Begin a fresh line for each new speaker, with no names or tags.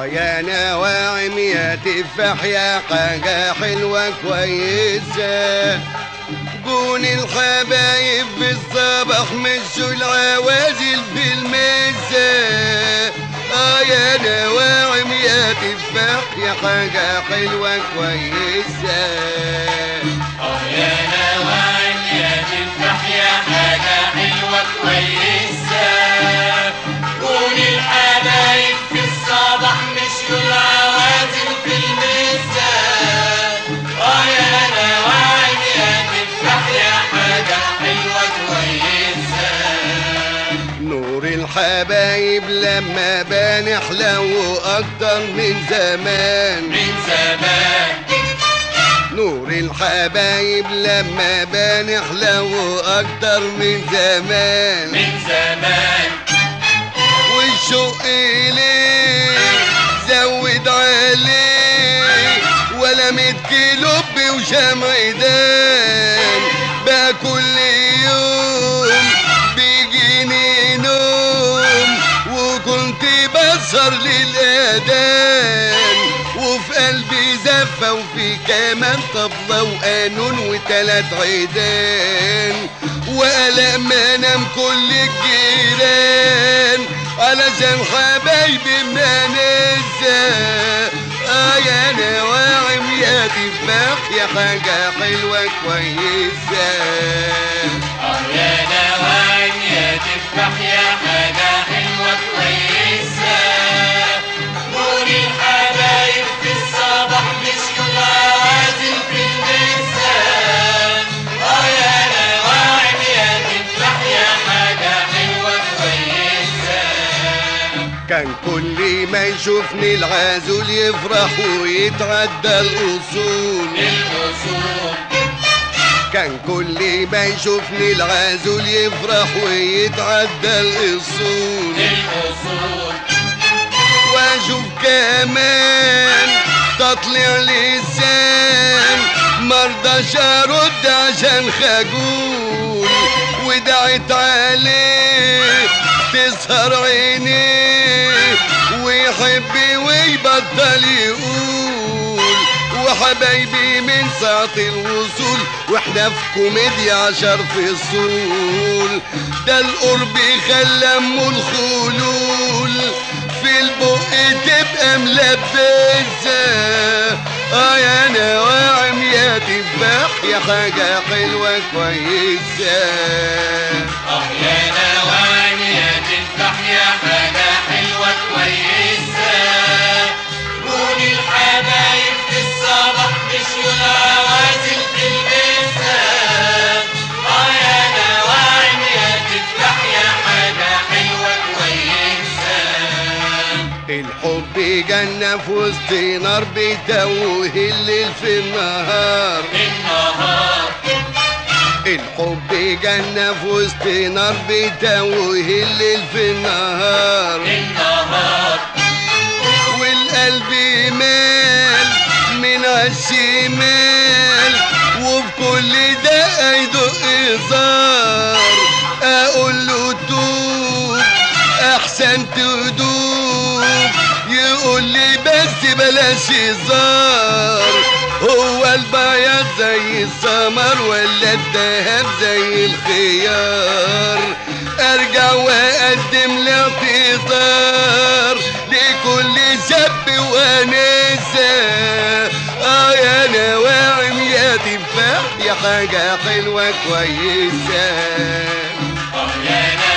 يا نواعم يا تفاح يا حاجة حلوة كويسة جون الحبايب بالصباح مشوا العوازل في المسا اه يا نواعم يا تفاح يا حاجة حلوة كويسة
اه يا نواعم يا تفاح يا حاجة حلوة كويسة كون الحبايب في الصباح مشوا العوازل في المسا اه يا نواعم يا تفاح يا حاجة حلوة كويسة
نور الحبايب لما بان حلو اكتر من زمان
من زمان
نور الحبايب لما بان حلو اكتر من زمان
من زمان
والشوق ليه زود عليه ولا ميت كيلو وشمعدان بقى كل يوم بيجيني نوم وكنت بسهر للأذان وفي قلبي زفة وفي كمان طبلة وقانون وتلات عيدان وقلق ما انام كل الجيران علشان حبايبي ما ننسى اه يا نواعم يا تفاح يا حاجة حلوة كويسة
اه يا نواعم يا تفاح يا حاجة حلوة كويسة نور الحبايب في الصباح مشوا العوازل في المساء اه يا نواعم يا تفاح يا حاجة حلوة كويسة
كان كل ما يشوفني العازل يفرح ويتعدى الأصول
الأصول
كان كل ما يشوفني العازل يفرح ويتعدى الأصول
الأصول
واشوف كمان تطلع لسان مرضاش ارد عشان خجول ودعت عليه تسهر عينيه ويحب ويبطل يقول وحبايبي من ساعة الوصول واحنا في كوميديا عشر فصول ده القرب خلى ام الخلول في البق تبقى ملبسة اه يا نواعم يا تفاح يا حاجة حلوة كويسة
اه يا نواعم يا تفاح يا حاجة حلوة كويسة كون الحبايب في الصباح مشوا العوازل في المساء اه يا نواعم يا تفاح يا حاجة حلوة كويسة
الحب جنة في وسط نار بتوه الليل في النهار
النهار
الحب جنة في وسط نار بتوه الليل في النهار
النهار
والقلب مال من الشمال وبكل دقة يدق زار اقول له توب احسن تدوب يقول لي بس بلاش هزار هو البياض زي السمر ولا الدهب زي الخيار ارجع واقدم الاعتذار لكل شاب وانسه اه يا نواعم يا تفاح يا حاجه حلوه كويسه
اه يا